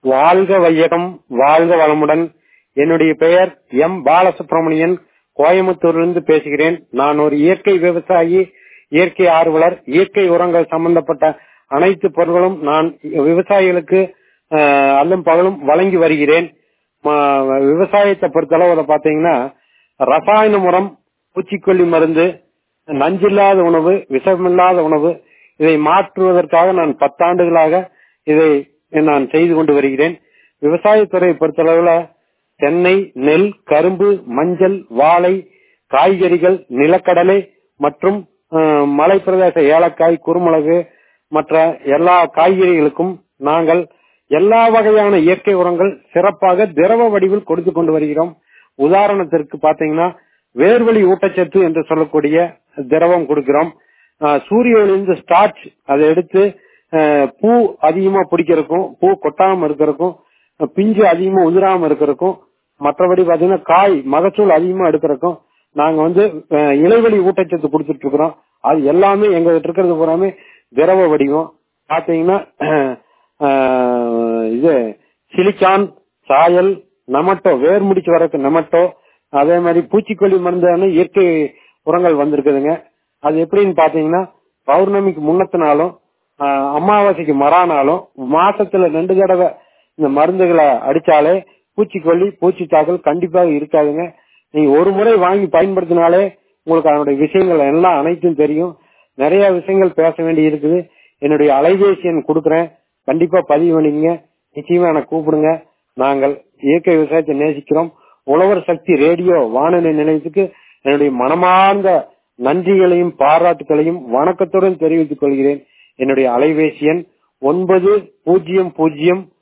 வாழ்க வையகம் வாழ்க வளமுடன் என்னுடைய பெயர் எம் பாலசுப்ரமணியன் கோயம்புத்தூரிலிருந்து பேசுகிறேன் நான் ஒரு இயற்கை விவசாயி இயற்கை ஆர்வலர் இயற்கை உரங்கள் சம்பந்தப்பட்ட அனைத்து பொருட்களும் நான் விவசாயிகளுக்கு அஹ், அல்லும் பகலும் வழங்கி வருகிறேன் ம- விவசாயத்தை பொறுத்தளவு பாத்தீங்கன்னா ரசாயன உரம் பூச்சிக்கொல்லி மருந்து நஞ்சில்லாத உணவு விஷமில்லாத உணவு இதை மாற்றுவதற்காக நான் பத்தாண்டுகளாக இதை நான் செய்து கொண்டு வருகிறேன் விவசாயத்துறை பொறுத்தளவுல தென்னை நெல் கரும்பு மஞ்சள் வாழை காய்கறிகள் நிலக்கடலை மற்றும் அஹ், மலைப்பிரதேச ஏலக்காய் குருமிளகு மற்ற எல்லா காய்கறிகளுக்கும் நாங்கள் எல்லா வகையான இயற்கை உரங்கள் சிறப்பாக திரவ வடிவில் கொடுத்து கொண்டு வருகிறோம் உதாரணத்திற்கு பாத்தீங்கன்னா வேர்வழி ஊட்டச்சத்து என்று சொல்லக்கூடிய திரவம் கொடுக்கிறோம் அஹ், சூரிய ஒளியிலிருந்து ஸ்டார்ச் அதை எடுத்து அஹ், பூ அதிகமா பிடிக்கிறதுக்கும் பூ கொட்டாம இருக்கிறதுக்கும் பிஞ்சு அதிகமா உதிராம இருக்கிறதுக்கும் மற்றபடி பாத்தீங்கன்னா காய் மகசூல் அதிகமா எடுக்கிறதுக்கும் நாங்க வந்து அஹ், இலைவழி ஊட்டச்சத்து கொடுத்துட்டு இருக்கிறோம் அது எல்லாமே எங்க கிட்ட இருக்கிறது பூராமே திரவ வடிவம் பாத்தீங்கன்னா அஹ், இது சிலிக்கான் சாயல் நமட்டோ வேர் முடிச்சு வரக்கு நமட்டோ அதே மாதிரி பூச்சிக்கொல்லி மருந்தான இயற்கை உரங்கள் வந்திருக்குதுங்க அது எப்படின்னு பாத்தீங்கன்னா பௌர்ணமிக்கு முன்னத்தினாலும் ஆஹ், அமாவாசைக்கு மறானாலும் மாசத்துல ரெண்டு தடவை இந்த மருந்துகளை அடிச்சாலே பூச்சிக்கொல்லி பூச்சி தாக்கல் கண்டிப்பாக இருக்காதுங்க நீங்க ஒரு முறை வாங்கி பயன்படுத்தினாலே உங்களுக்கு அதனுடைய விஷயங்கள் எல்லாம் அனைத்தும் தெரியும் நிறைய விஷயங்கள் பேச வேண்டி இருக்குது என்னுடைய அலைபேசி எண் கொடுக்குறேன் கண்டிப்பா பதிவு பண்ணிக்கங்க நிச்சயமா எனக்கு கூப்பிடுங்க நாங்கள் இயற்கை விவசாயத்தை நேசிக்கிறோம் உழவர் சக்தி ரேடியோ வானொலி நிலையத்துக்கு என்னுடைய மனமார்ந்த நன்றிகளையும் பாராட்டுகளையும் வணக்கத்துடன் தெரிவித்துக் கொள்கிறேன் என்னுடைய அலைபேசி எண் ஒன்பது பூஜ்ஜியம் பூஜ்ஜியம்